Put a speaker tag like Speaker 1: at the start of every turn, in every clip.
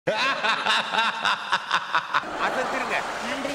Speaker 1: அசத்திருங்க
Speaker 2: நன்றி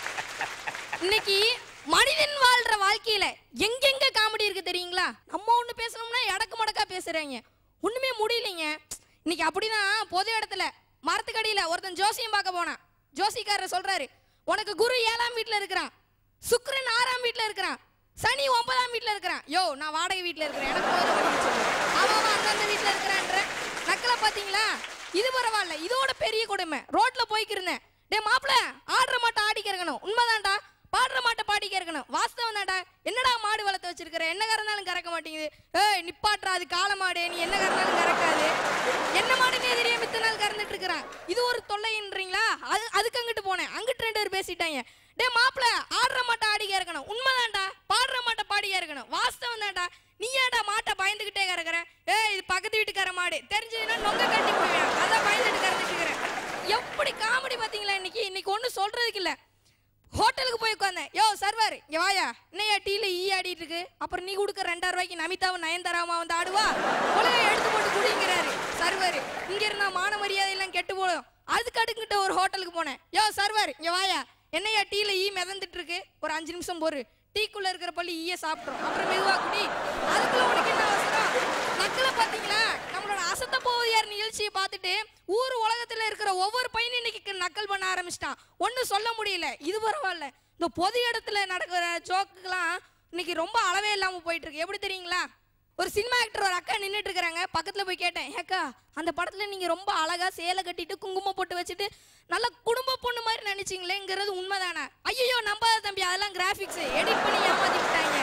Speaker 2: இன்னைக்கு மனிதன் வாழ்ற வாழ்க்கையில எங்கெங்க காமெடி இருக்கு தெரியுங்களா நம்ம ஒண்ணு பேசணும்னா எடக்கு மடக்கா பேசுறாங்க ஒண்ணுமே முடியலைங்க இன்னைக்கு அப்படிதான் பொது இடத்துல மரத்துக்கடியில ஒருத்தன் ஜோசியம் பார்க்க போனான் ஜோசிக்காரர் சொல்றாரு உனக்கு குரு ஏழாம் வீட்ல இருக்கிறான் சுக்கிரன் ஆறாம் வீட்ல இருக்கிறான் சனி ஒன்பதாம் வீட்ல இருக்கிறான் யோ நான் வாடகை வீட்ல இருக்கிறேன் எனக்கு முதல்ல பதில் சொல்லு அவன் அவன் அந்தந்த வீட்ல இருக்கிறான்ற நக்கலை பாத்தீங்களா இது பரவாயில்ல இதோட பெரிய கொடுமை ரோட்ல போய்க்கு இருந்தேன் டேய் மாப்பிள ஆடுற மாட்டை ஆடிக்க இருக்கணும் உண்மைதான்டா பாடுற மாட்டை பாடிக்க இருக்கணும் வாஸ்தவம் தான்டா என்னடா மாடு வளர்த்து வச்சிருக்கிற என்ன கறந்தாலும் கறக்க மாட்டேங்குது ஏய் நிப்பாட்றா அது காளை மாடு நீ என்ன கறந்தாலும் கறக்காது என்ன மாடுனே தெரியாம இத்தனை நாள் கறந்துட்டு இருக்கிறான் இது ஒரு தொல்லைன்றீங்களா அது அதுக்கு அங்கிட்டு போனேன் அங்கிட்டு ரெண்டு பேர் பேசிட்டாங்க டேய் மாப்பிள ஆடுற மாட்டை ஆடிக்க இருக்கணும் உண்மைதான்டா பாடுற மாட்டை பாடிக்க இருக்கணும் வாஸ்தவம் தான்டா நீ ஏன்டா மாட்டை பயந்துகிட்டே கறக்குற ஏய் இது பக்கத்து வீட்டுக்கார மாடு தெரிஞ்சதுன்னா நொங்க கட்டி போடுவேன் அதான் பயந்துட்டு கறந்துட்டு இருக்கிறேன் எப்படி காமெடி பாத்தீங்களா இன்னைக்கு இன்னைக்கு ஒன்றும் சொல்றதுக்கு இல்ல ஹோட்டலுக்கு போய் உட்காந்தேன் யோ சர்வர் இங்க வாயா என்னையா டீல ஈ ஆடிட்டு இருக்கு அப்புறம் நீ கொடுக்க ரெண்டாயிரம் ரூபாய்க்கு நமிதாவும் நயன்தாராமா வந்து ஆடுவா உலக எடுத்து போட்டு குடிங்கிறாரு சர்வர் இங்க இருந்தா மான மரியாதை எல்லாம் கெட்டு போடும் அதுக்கு அடுக்கிட்ட ஒரு ஹோட்டலுக்கு போனேன் யோ சர்வர் இங்க வாயா என்னையா டீல ஈ மிதந்துட்டு இருக்கு ஒரு அஞ்சு நிமிஷம் பொறு டீக்குள்ள இருக்கிற பள்ளி ஈய சாப்பிட்றோம் அப்புறம் மெதுவா குடி அதுக்குள்ள உனக்கு என்ன அவசரம் நக்கலை பாத்தீங்களா நம்மளோட அசத்த போவதியார் நிகழ்ச்சியை பார்த்துட்டு ஊர் உலகத்துல இருக்கிற ஒவ்வொரு பையனும் இன்னைக்கு நக்கல் பண்ண ஆரம்பிச்சிட்டான் ஒன்றும் சொல்ல முடியல இது பரவாயில்ல இந்த பொது இடத்துல நடக்கிற ஜோக்குக்கெல்லாம் இன்னைக்கு ரொம்ப அளவே இல்லாம போயிட்டு இருக்கு எப்படி தெரியுங்களா ஒரு சினிமா ஆக்டர் ஒரு அக்கா நின்றுட்டு இருக்கிறாங்க பக்கத்துல போய் கேட்டேன் ஏக்கா அந்த படத்துல நீங்க ரொம்ப அழகா சேலை கட்டிட்டு குங்குமம் போட்டு வச்சுட்டு நல்ல குடும்ப பொண்ணு மாதிரி நினைச்சீங்களேங்கிறது உண்மைதானே ஐயோ நம்பாத தம்பி அதெல்லாம் கிராஃபிக்ஸ் எடிட் பண்ணி ஏமாத்தி விட்டாங்க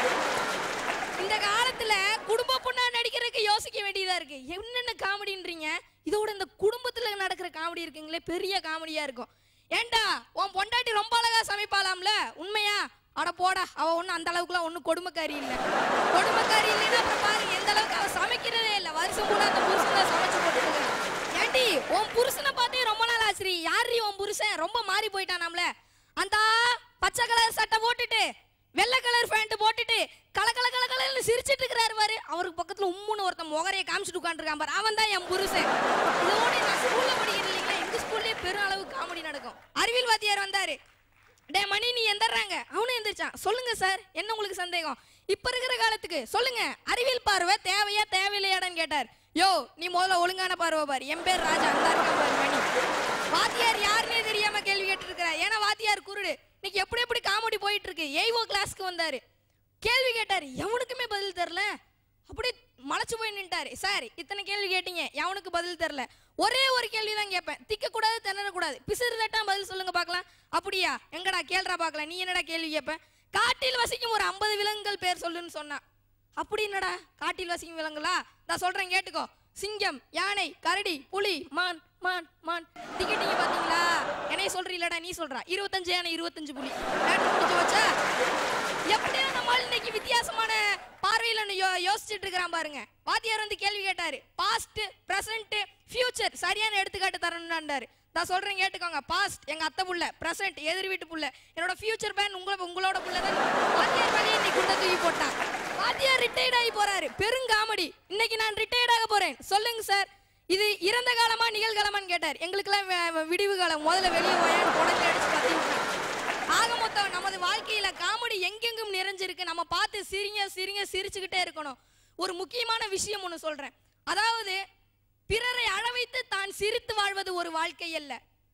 Speaker 2: இந்த காலத்துல குடும்ப பொண்ணா நடிக்கிறதுக்கு யோசிக்க வேண்டியதா இருக்கு என்னென்ன காமெடின்றீங்க இதோட இந்த குடும்பத்துல நடக்கிற காமெடி இருக்குங்களே பெரிய காமெடியா இருக்கும் ஏன்டா உன் பொண்டாட்டி ரொம்ப அழகா சமைப்பாளாம்ல உண்மையா அட போடா அவ ஒன்றும் அந்த அளவுக்குலாம் ஒன்றும் கொடுமைக்காரி இல்லை கொடுமைக்காரி இல்லைன்னா அப்புறம் பாருங்க எந்த அளவுக்கு அவ சமைக்கிறதே இல்லை வருஷம் கூட அந்த புருஷன் தான் சமைச்சு போட்டுருக்கான் ஏண்டி உன் புருஷனை பார்த்தே ரொம்ப நாள் ஆச்சுரி யாரு உன் புருஷன் ரொம்ப மாறி போயிட்டானாம்ல அந்த பச்சை கலர் சட்டை போட்டுட்டு வெள்ளை கலர் பேண்ட் போட்டுட்டு கல கல கல கலர்னு சிரிச்சிட்டு இருக்கிறாரு பாரு அவருக்கு பக்கத்துல உம்முன்னு ஒருத்தன் முகரைய காமிச்சிட்டு உட்காந்துருக்கான் பாரு அவன் தான் என் புருஷன் இதோட நான் ஸ்கூல்ல படிக்கிறேன் இல்லைங்களா எங்க ஸ்கூல்லயே பெரும் அளவு காமெடி நடக்கும் அறிவியல் வாத்தியார் வந்தாரு டே மணி நீ எந்திராங்க அவனும் எந்திரிச்சான் சொல்லுங்க சார் என்ன உங்களுக்கு சந்தேகம் இப்ப இருக்கிற காலத்துக்கு சொல்லுங்க அறிவியல் பார்வை தேவையா தேவையில்லையாடான்னு கேட்டார் யோ நீ முதல்ல ஒழுங்கான பார்வை பாரு என் பேர் ராஜா அந்த இருக்கான் பாரு மணி வாத்தியார் யாருன்னே தெரியாம கேள்வி கேட்டு இருக்கிறார் ஏன்னா வாத்தியார் குருடு இன்னைக்கு எப்படி எப்படி காமெடி போயிட்டு இருக்கு ஏய்வோ கிளாஸ்க்கு வந்தாரு கேள்வி கேட்டாரு எவனுக்குமே பதில் தெரில அப்படியே மலைச்சு போய் நின்ட்டாரு சார் இத்தனை கேள்வி கேட்டீங்க எவனுக்கு பதில் தெரில ஒரே ஒரு கேள்வி தான் கேட்பேன் திக்க கூடாது திணறக்கூடாது பிசிறு தட்டா பதில் சொல்லுங்க பார்க்கலாம் அப்படியா எங்கடா கேள்றா பார்க்கலாம் நீ என்னடா கேள்வி கேட்ப காட்டில் வசிக்கும் ஒரு ஐம்பது விலங்குகள் பேர் சொல்லுன்னு சொன்னான் அப்படி என்னடா காட்டில் வசிக்கும் விலங்குகளா நான் சொல்றேன் கேட்டுக்கோ சிங்கம் யானை கரடி புலி மான் மான் மான் டிக்கெட்டிங்க பாத்தீங்களா என்னைய சொல்றீங்களடா நீ சொல்றா இருபத்தஞ்சு யானை இருபத்தஞ்சு புலி மேட்ரு முடிஞ்சு வச்சா எப்படியா நம்மால் இன்னைக்கு வித்தியாசமான பார்வையில ஒண்ணு யோ யோசிச்சுட்டு இருக்கிறான் பாருங்க வாத்தியார் வந்து கேள்வி கேட்டாரு பாஸ்ட் பிரசன்ட் ஃபியூச்சர் சரியான எடுத்துக்காட்டு தரணும்னாண்டாரு நான் சொல்றேன் கேட்டுக்கோங்க பாஸ்ட் எங்க அத்தை புள்ள பிரசன்ட் எதிர் வீட்டு புள்ள என்னோட ஃபியூச்சர் பேன் உங்கள உங்களோட புள்ள தான் வாத்தியார் மேலே இன்னைக்கு குண்டை தூக்கி போட்டான் வாத்தியார் ரிட்டையர்ட் ஆகி போறாரு பெருங்காமெடி இன்னைக்கு நான் ரிட்டையர்ட் ஆக போறேன் சொல்லுங்க சார் இது இறந்த காலமா நிகழ்காலமான்னு கேட்டார் எங்களுக்கெல்லாம் வே- விடிவு காலம் முதல்ல வெளியே போயான்னு உடனே அடிச்சு பத்தி விட்டான். ஆக மொத்தம் நமது வாழ்க்கையில காமெடி எங்கெங்கும் நிறைஞ்சிருக்கு நம்ம பார்த்து சிரிங்க சிரிங்க சிரிச்சுக்கிட்டே இருக்கணும் ஒரு முக்கியமான விஷயம் ஒன்று சொல்றேன் அதாவது பிறரை அழ வைத்து தான் சிரித்து வாழ்வது ஒரு வாழ்க்கை அல்ல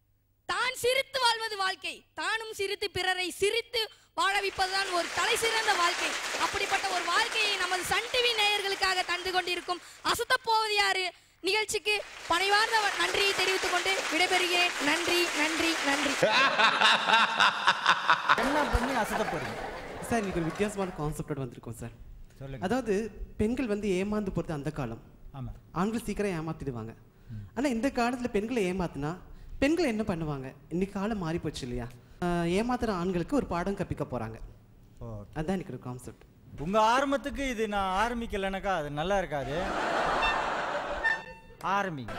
Speaker 2: தான் சிரித்து வாழ்வது வாழ்க்கை தானும் சிரித்து பிறரை சிரித்து வாழ வைப்பதுதான் ஒரு தலை சிறந்த வாழ்க்கை அப்படிப்பட்ட ஒரு வாழ்க்கையை நமது சன் டிவி நேயர்களுக்காக தந்து கொண்டிருக்கும் அசத்த போவது யாரு நிகழ்ச்சிக்கு பணிவார்ந்த நன்றியை தெரிவித்துக் கொண்டு விடைபெறுகிறேன் நன்றி நன்றி நன்றி
Speaker 3: என்ன பண்ணி அசத்த போறீங்க
Speaker 4: சார் இன்னைக்கு ஒரு வித்தியாசமான கான்செப்டோட வந்திருக்கோம் சார்
Speaker 3: சொல்லுங்க
Speaker 4: அதாவது பெண்கள் வந்து ஏமாந்து போகிறது அந்த காலம்
Speaker 3: ஆமா
Speaker 4: ஆண்கள் சீக்கிரம் ஏமாத்திடுவாங்க ஆனா இந்த காலத்துல பெண்களை ஏமாத்துனா பெண்கள் என்ன பண்ணுவாங்க இன்னைக்கு காலம் மாறி போச்சு இல்லையா ஆஹ் ஏமாத்துற ஆண்களுக்கு ஒரு பாடம் கற்பிக்க போறாங்க
Speaker 3: ஓ
Speaker 4: அதான் எனக்கு ஒரு கான்செப்ட்
Speaker 3: உங்க ஆரம்பத்துக்கு இது நான் ஆரம்பிக்கலைனாக்கா அது நல்லா இருக்காது ஆரம்பிங்க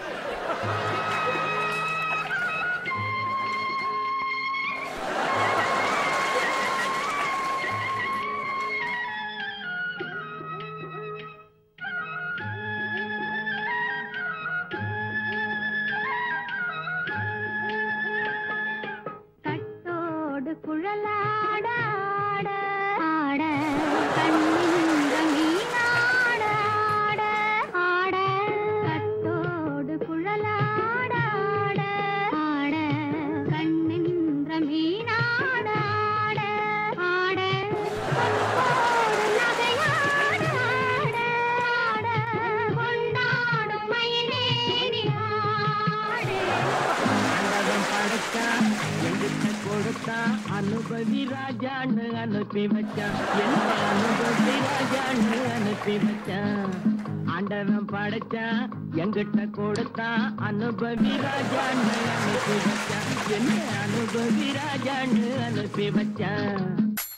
Speaker 5: வச்சான் எங்கிட்ட கொடுத்தான் அனுபவி ராஜான்னு அனுப்பி வச்சான் என்ன அனுபவி ராஜான்னு அனுப்பி வச்சான் ஆண்டவன் படைச்சான் எங்கிட்ட கொடுத்தான் அனுபவி ராஜான்னு அனுப்பி வச்சான் என்ன அனுபவி ராஜான்னு அனுப்பி வச்சான்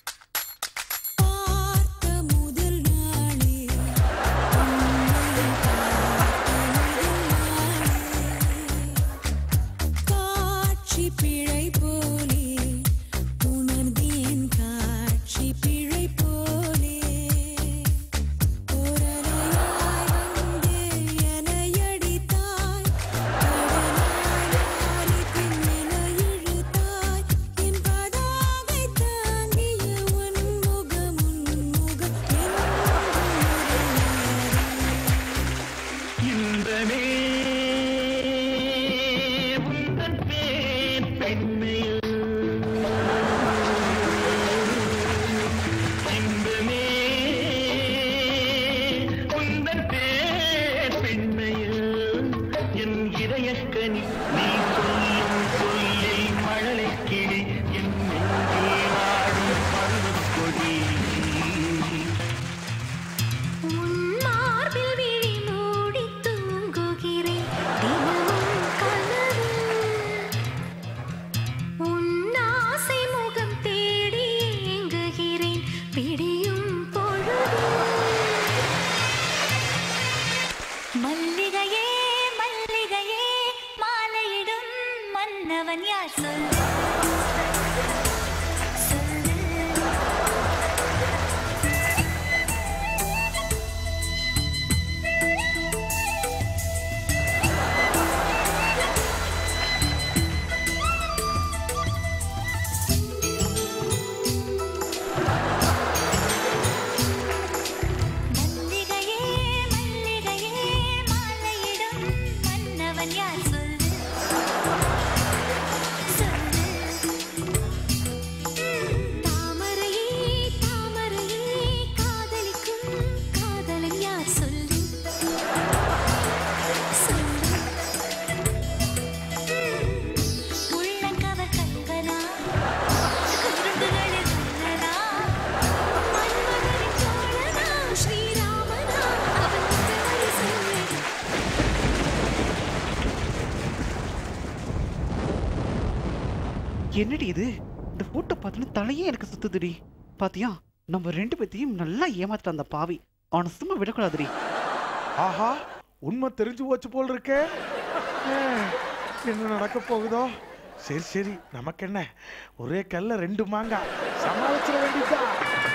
Speaker 6: பார்த்த முதல் நாளே காட்சி பிழை போலே உணர்ந்தேன் காட்சி பிழை போலே ஓரலையாய் வந்து எனையடித்தாய் கடலாய் பின்னென இழுத்தாய் என் பதாகை தாங்கிய உன் முகம் உன் முகம்
Speaker 5: இன்பமே உந்தன் பேர் பெண்மையில் இன்பமே உந்தன் பேர் பெண்மையில் என் இதயக்கனி நீ சொல்லும் சொல்லை மழலை கிளி என் நெஞ்சே வாழும் பருவக் கொடி
Speaker 6: உன் மார்பில் விழி மூடி தூங்குகிறேன் தினமும் கனவு உன் ஆசை முகம் தேடி ஏங்குகிறேன் பிடியும் பொழுது மல்லிகையே மல்லிகையே மாலையிடும் மன்னவன் யார் சொல்லு சொல்லு மல்லிகையே மல்லிகையே மாலையிடும் மன்னவன் யார் சொல்லு சொல்லு தாமரையே தாமரையே காதலிக்கும் காதலன் யார் சொல்லு சொல்லு உள்ளங்கவர் கல்வனா குறும்புகளில் வல்லனா மன்மதனின் தோழனா ஸ்ரீராமனா அவன் முகவரி சொல்லு
Speaker 4: என்னடி இது இந்த போட்டோ பார்த்தோன்னு தலையே எனக்கு சுத்துதுடி பாத்தியா நம்ம ரெண்டு பேத்தையும் நல்லா ஏமாத்த அந்த பாவி அவனை சும்மா விடக்கூடாதுடி
Speaker 1: ஆஹா உண்மை தெரிஞ்சு போச்சு போல் இருக்கே ஏ, என்ன நடக்க போகுதோ சரி சரி நமக்கு என்ன ஒரே கல்ல ரெண்டு மாங்காய் சமாளிச்சிட வேண்டியதுதான்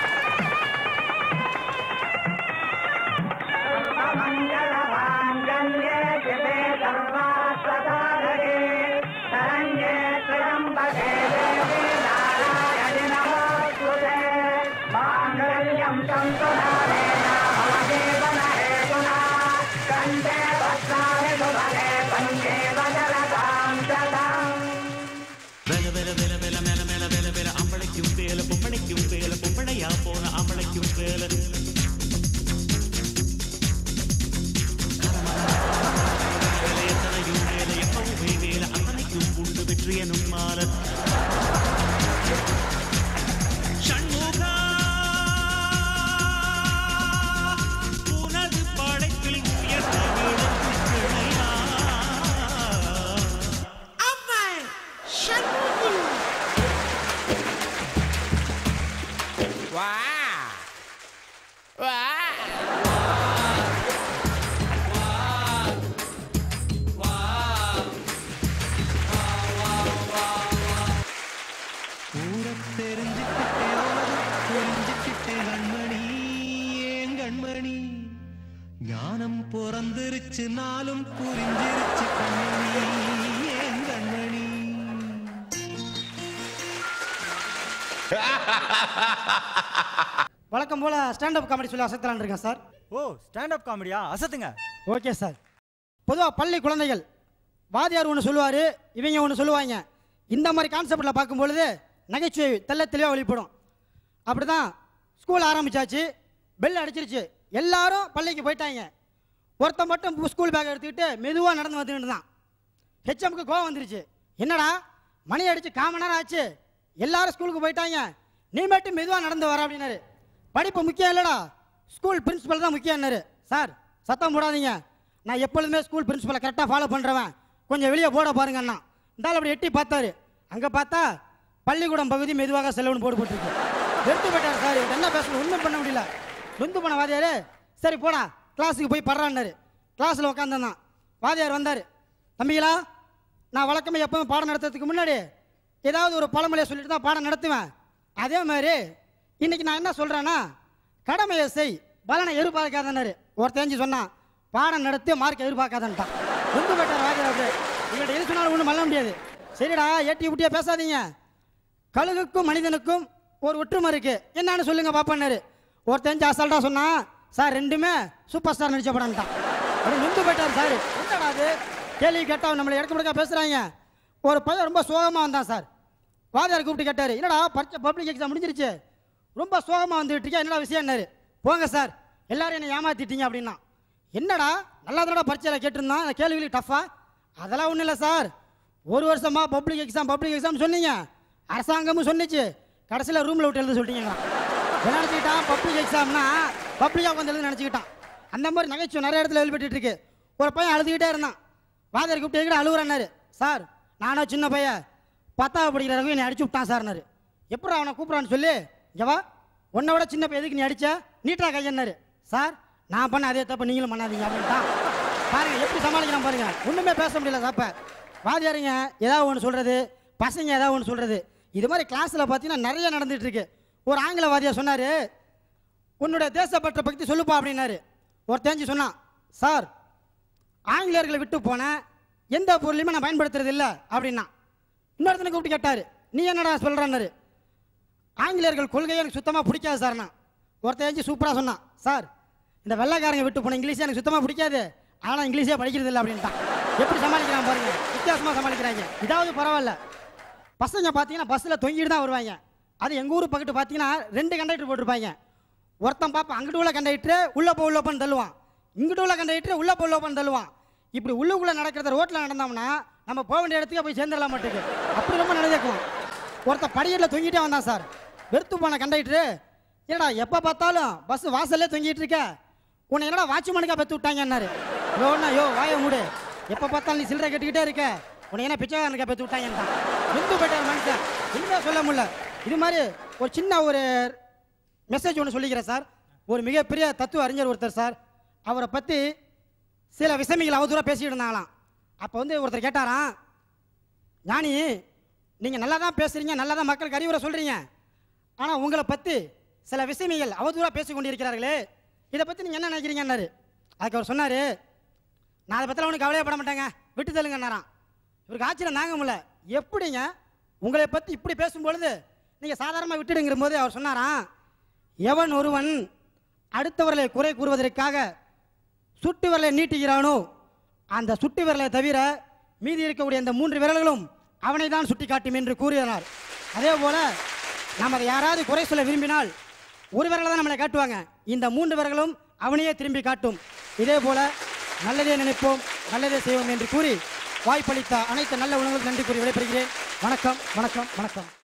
Speaker 7: வா வா
Speaker 8: தெரிஞ்சுக்கிட்டேன் கண்மணி ஏன் கண்மணி ஞானம் பிறந்திருச்சு நாளும் புரிஞ்சிருச்சு கண்மணி ஏன் கண்மணி
Speaker 9: வழக்கம் போல் ஸ்டாண்டப் காமெடி சொல்லி அசத்தலான் இருக்கேன் சார்
Speaker 3: ஓ ஸ்டாண்டப் காமெடியா அசத்துங்க
Speaker 9: ஓகே சார் பொதுவாக பள்ளி குழந்தைகள் வாதியார் ஒன்று சொல்லுவார் இவங்க ஒன்று சொல்லுவாங்க இந்த மாதிரி கான்செப்டில் பார்க்கும் பொழுது நகைச்சுவை தெள்ள தெளிவாக வெளிப்படும் அப்படி தான் ஸ்கூல் ஆரம்பிச்சாச்சு பெல் அடிச்சிருச்சு எல்லாரும் பள்ளிக்கு போயிட்டாங்க ஒருத்தன் மட்டும் ஸ்கூல் பேக் எடுத்துக்கிட்டு மெதுவாக நடந்து வந்துக்கிட்டு தான் ஹெச்எம்க்கு கோவம் வந்துருச்சு என்னடா மணி அடிச்சு கால் மணி நேரம் ஆச்சு எல்லாரும் ஸ்கூலுக்கு போயிட்டாங்க நீ மட்டும் மெதுவாக நடந்து வர அப்படின்னாரு படிப்பு முக்கியம் இல்லைடா ஸ்கூல் பிரின்சிபல் தான் முக்கியம்னாரு சார் சத்தம் போடாதீங்க நான் எப்பொழுதுமே ஸ்கூல் பிரின்சிபலை கரெக்டாக ஃபாலோ பண்ணுறவன் கொஞ்சம் வெளியே போட பாருங்க அண்ணா இருந்தாலும் அப்படி எட்டி பார்த்தாரு அங்கே பார்த்தா பள்ளிக்கூடம் பகுதி மெதுவாக செலவுன்னு போட்டு போட்டுருக்கு வெறுத்து போயிட்டார் சார் இவர்கிட்ட என்ன பேசணும் ஒன்றும் பண்ண முடியல நொந்து போன வாதியாரு சரி போடா கிளாஸுக்கு போய் படுறான்னாரு கிளாஸில் உட்காந்துருந்தான் வாதியார் வந்தார் தம்பிகளா நான் வழக்கமாக எப்பவும் பாடம் நடத்துறதுக்கு முன்னாடி ஏதாவது ஒரு பழமொழியை சொல்லிட்டு தான் பாடம் நடத்துவேன் அதே மாதிரி இன்னைக்கு நான் என்ன சொல்கிறேன்னா கடமையை செய் பலனை எதிர்பார்க்காதனாரு ஒருத்தஞ்சு சொன்னான் பாடம் நடத்தி மார்க் எதிர்பார்க்காதன்ட்டான் ரொம்ப பெட்டர் வாதியார் அப்படி இவங்கள்ட்ட எது சொன்னாலும் ஒன்றும் பண்ண முடியாது சரிடா ஏட்டி விட்டியா பேசாதீங்க கழுகுக்கும் மனிதனுக்கும் ஒரு ஒற்றுமை இருக்கு என்னன்னு சொல்லுங்க பாப்பான்னாரு ஒருத்தன் அசால்ட்டா சொன்னான் சார் ரெண்டுமே சூப்பர் ஸ்டார் நடிச்ச படம்ட்டான் அப்படி நொந்து போயிட்டார் சார் என்னடா அது கேள்வி கேட்டா நம்மளை இடக்கு முடக்கா பேசுறாங்க ஒரு பையன் ரொம்ப சோகமா வந்தான் சார் வாதியார் கூப்பிட்டு கேட்டாரு என்னடா பரிச்சை பப்ளிக் எக்ஸாம் முடிஞ்சிருச்சு ரொம்ப சோகமா வந்துட்டு இருக்கியா என்னடா விஷயம்னாரு போங்க சார் எல்லாரும் என்னை ஏமாத்திட்டீங்க அப்படின்னா என்னடா நல்லா தானடா பரீட்சையில் கேட்டிருந்தான் அந்த கேள்விகளுக்கு டஃபா அதெல்லாம் ஒன்றும் இல்லை சார் ஒரு வருஷமா பப்ளிக் எக்ஸாம் பப்ளிக் எக்ஸாம் சொன்னீங்க அரசாங்கமும் சொன்னிச்சு கடைசியில் ரூமில் விட்டு எழுத சொல்லிட்டீங்களா என்ன நினச்சிக்கிட்டான் பப்ளிக் எக்ஸாம்னா பப்ளிக்காக வந்து எழுத நினச்சிக்கிட்டான் அந்த மாதிரி நகைச்சுவை நிறைய இடத்துல எழுதிட்டு இருக்கு ஒரு பையன் அழுதுகிட்டே இருந்தான் வாதியார் கூப்பிட்டு எங்கிட்ட அழுகுறேன்னாரு சார் நானும் சின்ன பையன் பத்தாவது படிக்கிற ரகு என்னை அடிச்சு விட்டான் சார்னாரு எப்படி அவனை கூப்பிட்றான்னு சொல்லி ஜவா உன்னை விட சின்ன பையன் எதுக்கு நீ அடிச்ச நீட்டா கையன்னாரு சார் நான் பண்ண அதே தப்பு நீங்களும் பண்ணாதீங்க அப்படின்ட்டான் பாருங்க எப்படி சமாளிக்கிறான் பாருங்க ஒண்ணுமே பேச முடியல சாப்ப வாதியாருங்க ஏதாவது ஒன்று சொல்றது பசங்க ஏதாவது ஒன்று சொல்றது இது மாதிரி கிளாஸ்ல பார்த்தீங்கன்னா நிறைய நடந்துட்டு இருக்கு ஒரு ஆங்கில வாதியார் சொன்னாரு உன்னுடைய தேசப்பற்ற பற்றி சொல்லுப்பா அப்படின்னாரு ஒரு தேஞ்சு சொன்னான் சார் ஆங்கிலேயர்களை விட்டு போன எந்த பொருளையுமே நான் பயன்படுத்துறது இல்லை அப்படின்னா இன்னொருத்தனை கூப்பிட்டு கேட்டாரு நீ என்னடா சொல்றன்னாரு ஆங்கிலேயர்கள் கொள்கையை எனக்கு சுத்தமாக பிடிக்காது சார்னா ஒருத்தன் ஏஞ்சி சூப்பராக சொன்னான் சார் இந்த வெள்ளைக்காரங்க விட்டு போன இங்கிலீஷ் எனக்கு சுத்தமாக பிடிக்காது ஆனால் இங்கிலீஷே படிக்கிறது இல்லை அப்படின்ட்டான் எப்படி சமாளிக்கிறான் பாருங்க வித்தியாசமாக சமாளிக்கிறாங்க இதாவது பரவாயில்ல பசங்க பார்த்தீங்கன்னா பஸ்ஸில் தொங்கிட்டு தான் வருவாங்க அது எங்கள் ஊர் பக்கத்து பார்த்தீங்கன்னா ரெண்டு கண்டக்டர் போட்டிருப்பாங்க ஒருத்தன் பாப்பா அங்கிட்டு உள்ள கண்டக்டர் உள்ளே போ உள்ள போன்னு தள்ளுவான் இங்கிட்டு உள்ள கண்டக்டர் உள்ளே போ உள்ள போன்னு தள்ளுவான் இப்படி உள்ளுக்குள்ளே நடக்கிறத ரோட்டில் நடந்தோம்னா நம்ம போக வேண்டிய இடத்துக்கு போய் சேர்ந்துடலாம் மாட்டேங்குது அப்படி ரொம்ப நடக்கும் ஒருத்தன் படிக்கட்டில் தொங்கிட்டே வந்தான் சார் வெறுத்து போன கண்டக்டரு ஏடா எப்போ பார்த்தாலும் பஸ் வாசல்லே தொங்கிட்டு இருக்க உன்னை என்னடா வாட்ச்மேனுக்கா பெற்று விட்டாங்கன்னாரு யோண்ணா யோ வாய மூடு எப்போ பார்த்தாலும் நீ சில்லறை கட்டிக்கிட்டே இருக்க உன்னை என்ன பிச்சைக்காரனுக்கா பெற்று விட்டாங்கன்றான் வெந்து போயிட்டார் மனுஷன் இனிமே சொல்ல முடியல இது மாதிரி ஒரு சின்ன ஒரு மெசேஜ் ஒன்று சொல்லிக்கிறேன் சார் ஒரு மிகப்பெரிய தத்துவ அறிஞர் ஒருத்தர் சார் அவரை பற்றி சில விசமிகள் அவதூறாக பேசிட்டு இருந்தாங்களாம் அப்போ வந்து ஒருத்தர் கேட்டாராம் ஞானி நீங்கள் நல்லா தான் பேசுகிறீங்க நல்லா தான் மக்களுக்கு அறிவுரை சொல்கிறீங்க ஆனால் உங்களை பற்றி சில விஷயமிகள் அவதூறாக பேசி கொண்டிருக்கிறார்களே இதை பற்றி நீங்கள் என்ன நினைக்கிறீங்கன்னாரு அதுக்கு அவர் சொன்னார் நான் அதை பற்றிலாம் ஒன்றும் கவலையப்பட மாட்டேங்க விட்டு தள்ளுங்கன்னாராம் இவருக்கு ஆச்சரியம் தாங்க முடியல எப்படிங்க உங்களை பற்றி இப்படி பேசும்பொழுது நீங்கள் சாதாரணமாக விட்டுடுங்கிற போது அவர் சொன்னாராம் எவன் ஒருவன் அடுத்தவர்களை குறை கூறுவதற்காக சுட்டு விரலை நீட்டுகிறானோ அந்த சுட்டு விரலை தவிர மீதி இருக்கக்கூடிய அந்த மூன்று விரல்களும் அவனை தான் சுட்டி காட்டும் என்று கூறினார் அதே போல நாம் அதை யாராவது குறை சொல்ல விரும்பினால் ஒரு விரலை தான் நம்மளை காட்டுவாங்க இந்த மூன்று விரல்களும் அவனையே திரும்பி காட்டும் இதே போல நல்லதே நினைப்போம் நல்லதே செய்வோம் என்று கூறி வாய்ப்பளித்த அனைத்து நல்ல உணவுகளுக்கு நன்றி கூறி விடைபெறுகிறேன் வணக்கம் வணக்கம் வணக்கம்